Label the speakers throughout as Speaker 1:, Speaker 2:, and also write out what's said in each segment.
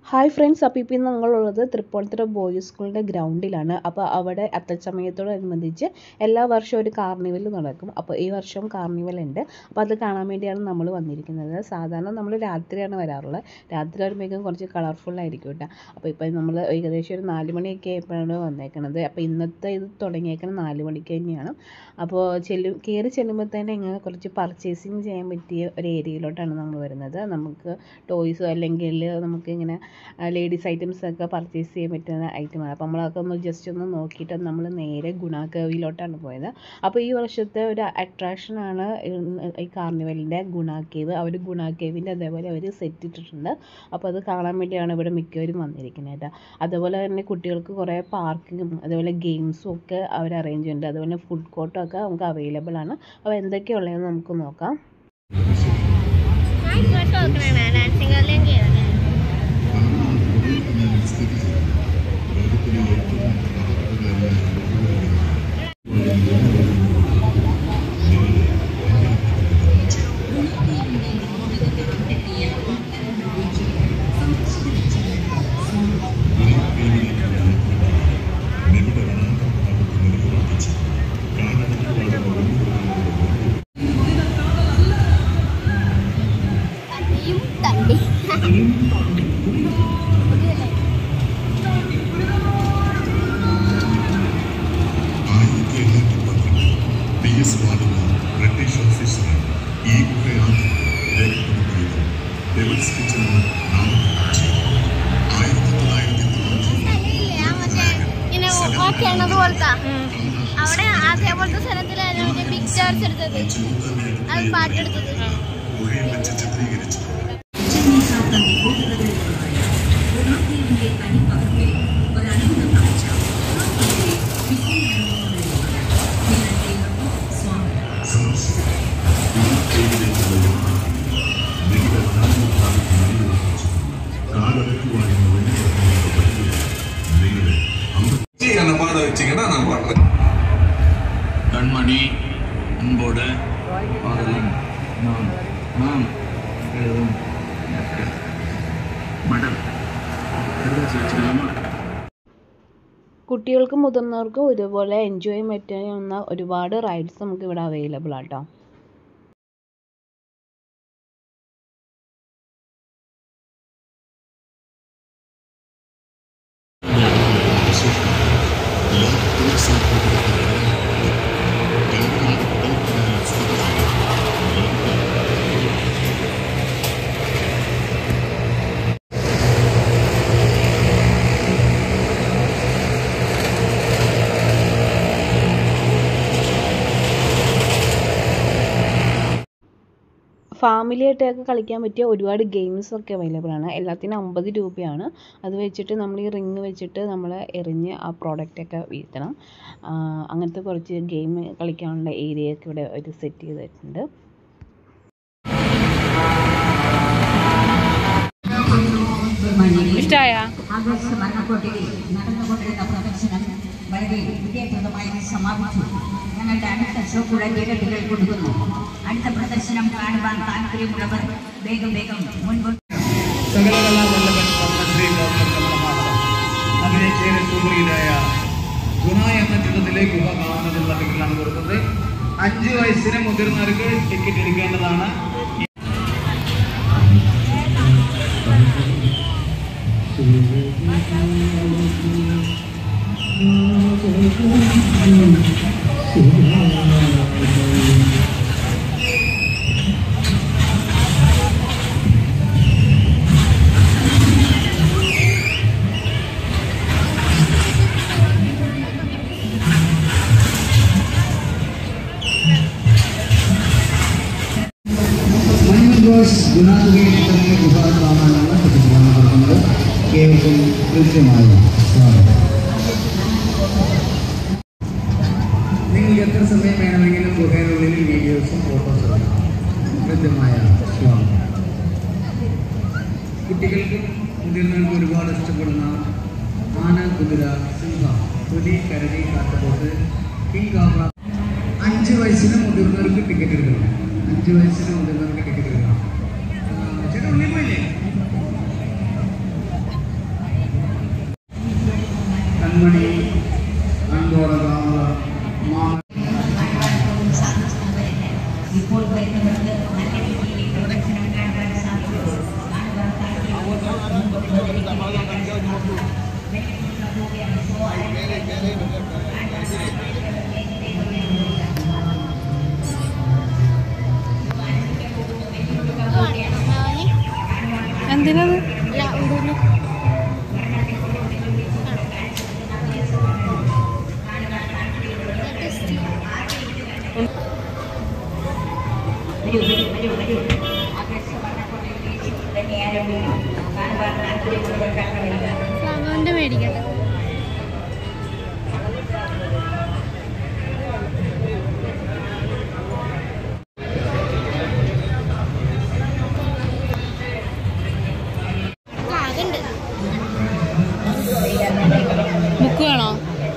Speaker 1: hi friends അപ്പോൾ ഇപ്പോൾ ഞങ്ങളുള്ളത് Tripunithura boys സ്കൂളിൻ്റെ ഗ്രൗണ്ടിലാണ് അപ്പോൾ അവിടെ അത്തച്ചമയത്തോടനുബന്ധിച്ച് എല്ലാ വർഷവും ഒരു കാർണിവൽ നടക്കും അപ്പോൾ ഈ വർഷവും കാർണിവൽ ഉണ്ട് അപ്പോൾ അത് കാണാൻ വേണ്ടിയാണ് നമ്മൾ വന്നിരിക്കുന്നത് സാധാരണ നമ്മൾ രാത്രിയാണ് വരാറുള്ളത് രാത്രി വരുമ്പോഴേക്കും കുറച്ച് കളർഫുൾ ആയിരിക്കും കേട്ടോ അപ്പോൾ ഇപ്പോൾ നമ്മൾ ഏകദേശം ഒരു നാല് മണിയൊക്കെ ആയപ്പോഴാണ് വന്നേക്കണത് അപ്പോൾ ഇന്നത്തെ ഇത് തുടങ്ങിയേക്കുന്നത് നാല് മണിക്ക് തന്നെയാണ് അപ്പോൾ ചെല്ലു കയറി ചെല്ലുമ്പോൾ തന്നെ ഇങ്ങനെ കുറച്ച് പർച്ചേസിങ് ചെയ്യാൻ പറ്റിയ ഒരു ഏരിയയിലോട്ടാണ് നമ്മൾ വരുന്നത് നമുക്ക് ടോയ്സോ അല്ലെങ്കിൽ നമുക്ക് ഇങ്ങനെ ലേഡീസ് ഐറ്റംസ് ഒക്കെ പർച്ചേസ് ചെയ്യാൻ പറ്റുന്ന ഐറ്റമാണ് അപ്പോൾ നമ്മളതൊക്കെ ഒന്ന് ജസ്റ്റ് ഒന്ന് നോക്കിയിട്ട് നമ്മൾ നേരെ ഗുണ കേവിലോട്ടാണ് പോയത് അപ്പോൾ ഈ വർഷത്തെ ഒരു അട്രാക്ഷനാണ് ഈ കാർണിവലിൻ്റെ ഗുണ കേവ് അവർ ഗുണ കേവിൻ്റെ അതേപോലെ അവർ സെറ്റ് ഇട്ടിട്ടുണ്ട് അപ്പോൾ അത് കാണാൻ വേണ്ടിയാണ് ഇവിടെ മിക്കവരും വന്നിരിക്കുന്നത് കേട്ടോ അതുപോലെ തന്നെ കുട്ടികൾക്ക് കുറേ പാർക്കിങ്ങും അതുപോലെ ഗെയിംസും ഒക്കെ അവർ അറേഞ്ച് ചെയ്യുന്നുണ്ട് അതുപോലെ ഫുഡ് കോർട്ടും ഒക്കെ നമുക്ക് അവൈലബിൾ ആണ് അപ്പോൾ എന്തൊക്കെയുള്ളതെന്ന് നമുക്ക് നോക്കാം
Speaker 2: ഇങ്ങോട്ട് നോക്കണേ ഡാൻസിങ് കളിയും ചെയ്യണേ തടിയും തണ്ടി
Speaker 3: ആയിരത്തി എണ്ണൂറ്റി പത്തിൽ പി എസ് വാർഡുന്ന ബ്രിട്ടീഷ് ഓഫീസറാണ് ഈ ഗുഹയാണ് രേഖപ്പെടുത്തിയത് ഡെവിൾസ് കിച്ചൺ എന്ന് നാമകരണം ചെയ്തു ആയിരത്തി തൊള്ളായിരത്തി തൊണ്ണൂറ്റി
Speaker 2: സ്ഥലമില്ലേ ആ മറ്റേ ഇങ്ങനെ ആ കിണറ് പോലത്തെ അവിടെ അതേപോലത്തെ സ്ഥലത്തിലായിരുന്നു മറ്റേ പിക്ചേഴ്സ് എടുത്തത് അത് പാട്ടെടുത്തത്
Speaker 3: ഗുഹയിൽ വെച്ച് ചിത്രീകരിച്ചിട്ടുണ്ട് സന്ദർശകരെ ഗുഹയിലേക്കുള്ള യാത്രയ്ക്ക് നിങ്ങളുടെ നാമഭാഗത്ത് നിലയുറപ്പിച്ചു കാലടക്കുവാനുള്ള വലിയ പറ്റുക നിങ്ങളെ അമൃത
Speaker 4: என்ன பாட வச்சீங்கன்னா நான் பாடுறேன்
Speaker 5: கண்மணி அன்போடு பாடலன் நான் நான் எழுதும் மடல் കടുതാച്ചി വെച്ചിട്ടില്ല
Speaker 1: കുട്ടികൾക്കും മുതിർന്നവർക്കും ഒരുപോലെ എൻജോയ് ചെയ്യാൻ പറ്റുന്ന ഒരുപാട് റൈഡ്സ് നമുക്ക് ഇവിടെ അവൈലബിൾ ആട്ടോ ഫാമിലി ആയിട്ടൊക്കെ കളിക്കാൻ പറ്റിയ ഒരുപാട് ഗെയിംസ് ഒക്കെ അവൈലബിൾ ആണ് എല്ലാത്തിനും അമ്പത് രൂപയാണ് അത് വെച്ചിട്ട് നമ്മൾ ഈ റിങ് വെച്ചിട്ട് നമ്മൾ എറിഞ്ഞ് ആ പ്രോഡക്റ്റ് ഒക്കെ വീഴ്ത്തണം ആ, അങ്ങനത്തെ കുറച്ച് ഗെയിം കളിക്കാനുള്ള ഏരിയ ഒക്കെ ഇവിടെ ഒരു സെറ്റ് ചെയ്തിട്ടുണ്ട് ഇഷ്ടമായ
Speaker 6: ആഗസ്റ്റ് മരണക്കൊട്ടിയിൽ നടന്നുകൊണ്ടിരുന്ന പ്രദർശനം വളരെ വിജയപ്രദമായി സമാപിച്ചു ഞങ്ങളുടെ അടുത്ത ഷോക്കുള്ള ടിക്കറ്റുകൾ കൊടുക്കുന്നു അടുത്ത പ്രദർശനം കാണുവാൻ താല്പര്യമുള്ളവർ വേഗം വേഗം മുൻപോട്ട്
Speaker 7: സകലകലാ വല്ലഭൻ പത്മശ്രീ ഡോക്ടർ കമലഹാസൻ അഭിനയിച്ചേരെ സുപ്രീതായ ഗുണ എന്ന ചിത്രത്തിലെ ഗുഹ കാണുന്നതിനുള്ള ടിക്കറ്റാണ് കൊടുക്കുന്നത് അഞ്ച് വയസ്സിന് മുതിർന്നവർക്ക് ടിക്കറ്റ് എടുക്കേണ്ടതാണ് മഞ്ഞൾ ബോയ്സ് ഗുണാതുകയിൽ തന്നെ ഗുഹ കാണാനുള്ള ടിക്കറ്റാണ് കൊടുക്കുന്നത് കേവലം കൃത്യമായ സ്വാഗതം നിങ്ങൾക്ക് എത്ര സമയം വേണമെങ്കിലും ഗുഹയിനുള്ളിൽ വീഡിയോസും ഫോട്ടോസും എടുക്കാം കൃത്യമായ സ്വാഗതം കുട്ടികൾക്കും മുതിർന്നവർക്കും ഒരുപാട് ഇഷ്ടപ്പെടുന്ന ആന കുതിര സിംഹം പുലി കരടി കാട്ടുപോത്ത് കിങ് കാബ്ര അഞ്ച് വയസ്സിന് മുതിർന്നവർക്ക് ടിക്കറ്റ് എടുക്കണം അഞ്ച് വയസ്സിന് മുതിർന്നവർക്ക് ടിക്കറ്റ് എടുക്കണം ആ, ചേട്ടാ ഉള്ളിൽ പോയില്ലേ
Speaker 1: എന്തിനത്
Speaker 2: അല്ല ഉണ്ടൂന്ന് ഫ്ലവറിന്റെ മേടിക്കട്ടെ ആകണ്ട്
Speaker 1: ബുക്ക് വേണോ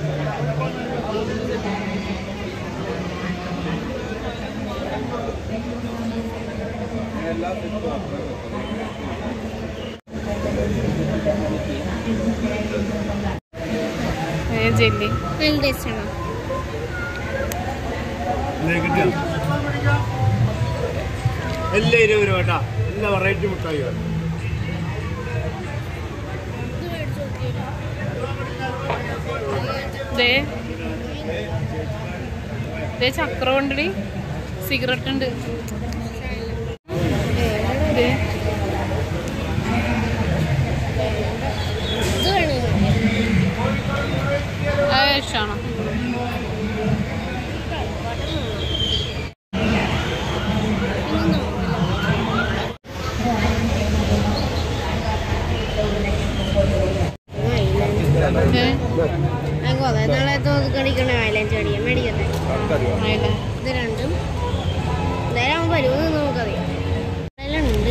Speaker 1: ജെല്ലി
Speaker 2: നല്ല ടേസ്റ്റ് ആണോ
Speaker 8: എല്ലാം ഇരുപത് രൂപ കേട്ടാ എല്ലാ വെറൈറ്റി മുട്ടായി വേണം
Speaker 1: ദേ ദേ ചക്രം ഉണ്ടടി സിഗരറ്റ് ഉണ്ട് ദേ,
Speaker 2: ഇത് വേണോ
Speaker 1: അത് ഇഷ്ടമാണോ ഏ
Speaker 2: കുറെ നാളെ തോക്ക് കളിക്കണ മൈലേജ് അടിക്കാൻ മേടിക്കട്ടെ
Speaker 1: ആയില്ലേ
Speaker 2: ഇത് രണ്ടും എന്തായാലും അവൻ വരുമെന്ന് നമുക്കറിയാം എല്ലാം ഉണ്ട്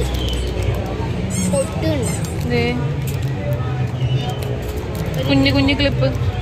Speaker 2: പൊട്ടുണ്ട്
Speaker 1: ദേ കുഞ്ഞു കുഞ്ഞു ക്ലിപ്പ്